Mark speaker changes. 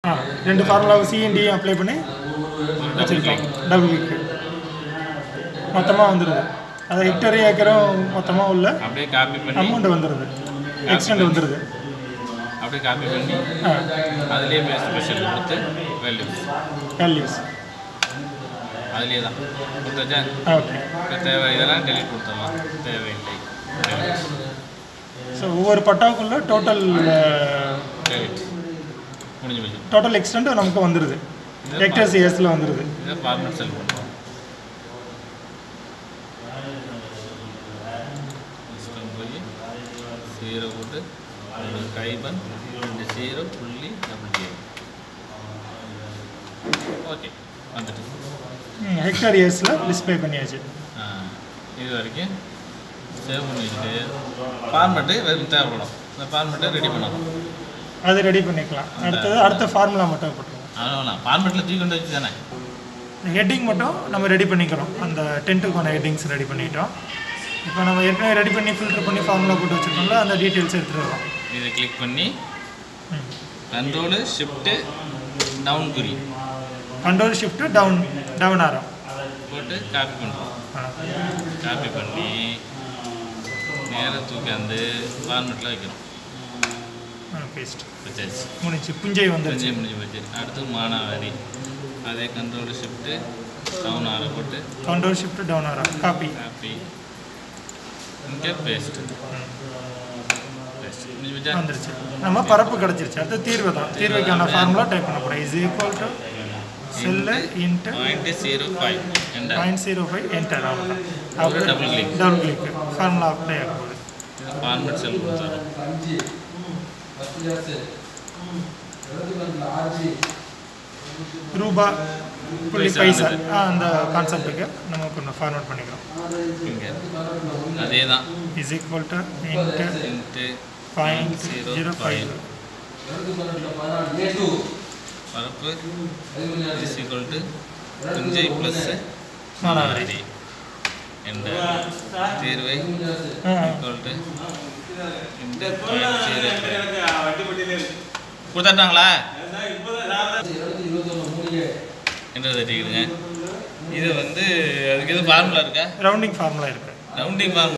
Speaker 1: ஆ ரெண்டு ஃபார்முலாவை சிஎன்டியும் அப்ளை பண்ணி வச்சுருக்கோம் டபுள் கிளிக் மொத்தமாக வந்துடுது அதை ஹெக்டர் ஏக்கரும் மொத்தமாக உள்ள
Speaker 2: அப்படியே காப்பி பண்ணி
Speaker 1: அமௌண்ட் வந்துடுது எக்ஸ்டெண்ட் வந்துடுது
Speaker 2: அப்படியே காப்பி பண்ணி
Speaker 1: ஆ
Speaker 2: அதுலேயே பேஸ்ட் ஸ்பெஷல் கொடுத்து வேல்யூஸ்
Speaker 1: வேல்யூஸ்
Speaker 2: அதுலேயே தான் கொடுத்தாச்சா
Speaker 1: ஓகே
Speaker 2: இப்போ தேவை இதெல்லாம் டெலிட் கொடுத்துடலாம் தேவையில்லை
Speaker 1: ஸோ ஒவ்வொரு பட்டாவுக்குள்ள டோட்டல்
Speaker 2: டெலிட் முடிஞ்சு போச்சு
Speaker 1: டோட்டல் எக்ஸ்டெண்ட் நமக்கு வந்துடுது ஹெக்டர் சிஎஸில் வந்துடுது
Speaker 2: இதை ஃபார்மேட் செல் பண்ணுறோம் சிஸ்டம் போய் ஜீரோ போட்டு ஒரு கைபன் ரெண்டு ஜீரோ புள்ளி டபுள் ஜீரோ ஓகே வந்துட்டு
Speaker 1: ஹெக்டர் இயர்ஸில் டிஸ்ப்ளே பண்ணியாச்சு
Speaker 2: ஆ, இது வரைக்கும் சேவ் பண்ணி வச்சுட்டு ஃபார்மெட்டு வெறும் தேவைப்படும் இந்த ஃபார்மெட்டை ரெடி பண்ணணும்
Speaker 1: அது ரெடி பண்ணிக்கலாம் அடுத்தது அடுத்த ஃபார்முலா மட்டும் போட்டுருவோம்
Speaker 2: அவ்வளோதான் ஃபார்மெட்டில் தூக்கி கொண்டு வச்சு தானே
Speaker 1: ஹெட்டிங் மட்டும் நம்ம ரெடி பண்ணிக்கிறோம் அந்த டென்ட்டுக்கான ஹெட்டிங்ஸ் ரெடி பண்ணிட்டோம் இப்போ நம்ம ஏற்கனவே ரெடி பண்ணி ஃபில்டர் பண்ணி ஃபார்முலா போட்டு வச்சுருக்கோம்ல அந்த டீட்டெயில்ஸ் எடுத்துகிட்டு வரோம்
Speaker 2: இதை கிளிக் பண்ணி கண்ட்ரோலு ஷிஃப்ட்டு டவுன் குறி
Speaker 1: கண்ட்ரோல் ஷிஃப்ட்டு டவுன் டவுன் ஆரம்
Speaker 2: போட்டு காப்பி பண்ணுறோம் காப்பி பண்ணி நேராக தூக்காந்து ஃபார்மெட்டில் வைக்கிறோம்
Speaker 1: பேஸ்ட்
Speaker 2: வச்சாச்சு
Speaker 1: முடிஞ்சு புஞ்சை வந்துருச்சு
Speaker 2: முடிஞ்சு முடிஞ்சு போச்சு அடுத்து மானாவாரி அதே கண்ட்ரோலு ஷிஃப்ட்டு டவுன் ஆற போட்டு
Speaker 1: கண்ட்ரோல் ஷிஃப்ட் டவுன் ஆரம் காப்பி
Speaker 2: காப்பி இங்கே பேஸ்ட்டு பேஸ்ட் முடிஞ்சு போச்சா
Speaker 1: வந்துருச்சு நம்ம பரப்பு கிடச்சிருச்சு அடுத்து தீர்வு தான் தீர்வுக்கான ஃபார்முலா டைப் பண்ண போகிறோம் is equal to cell into
Speaker 2: point zero five என்ற
Speaker 1: பாயிண்ட் ஜீரோ ஃபைவ் என்டர் அவ்வளோதான்
Speaker 2: அப்புறம் double click.
Speaker 1: Double click formula apply ஆக போகுது
Speaker 2: ஃபார்மெட் செல் கொடுத்துறோம்
Speaker 1: ரூபா புள்ளி
Speaker 2: பைசா
Speaker 1: பைசா
Speaker 2: ஆனது.
Speaker 1: ஆ, அந்த கான்செப்ட்டுக்கு நம்ம கொஞ்சம் ஃபார்வர்ட் பண்ணிக்கிறோம்
Speaker 2: இங்கே அதே தான்
Speaker 1: is equal to into
Speaker 2: into
Speaker 1: point
Speaker 2: zero
Speaker 1: zero five
Speaker 2: five பரப்பு இஸ் ஈக்குவல் டு புஞ்சை ப்ளஸ்
Speaker 1: மானாவாரி
Speaker 2: என்ற தீர்வை
Speaker 1: ஆ
Speaker 2: ஈக்குவல் டு இந்த பாயிண்ட் ஜீரோ கொடுத்தாட்டாங்களா என்ன தட்டிக்கிடுங்க இது வந்து அதுக்கு எதுவும் ஃபார்முலா இருக்கா
Speaker 1: ரவுண்டிங் ஃபார்முலா இருக்குது
Speaker 2: ரவுண்டிங் ஃபார்முலா